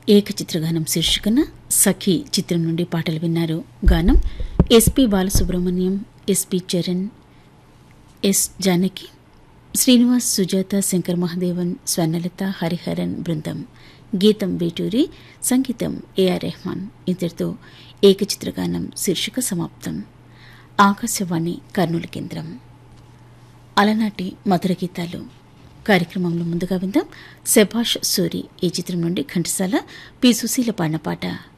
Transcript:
ఏకచిత్రగానం శీర్షికన సఖి చిత్రం నుండి పాటలు విన్నారు గానం SP Balasubrahmanyam SP Charan S Janaki Srinivas Sujatha Shankar Mahadevan Swarnalatha Hariharan బృందం గీతం వేటూరి సంగీతం ఏఆర్ రెహమాన్ ఇంతటితో ఏకచిత్రగానం శీర్షిక సమాప్తం ఆకాశవాణి కర్నూలు కేంద్రం అలనాటి మధుర గీతాలు కార్యక్రమంలో ముందుగా విందాం శభాష్ సూరి ఈ చిత్రం నుండి ఘంటసాల పి సుశీల పాడిన పాట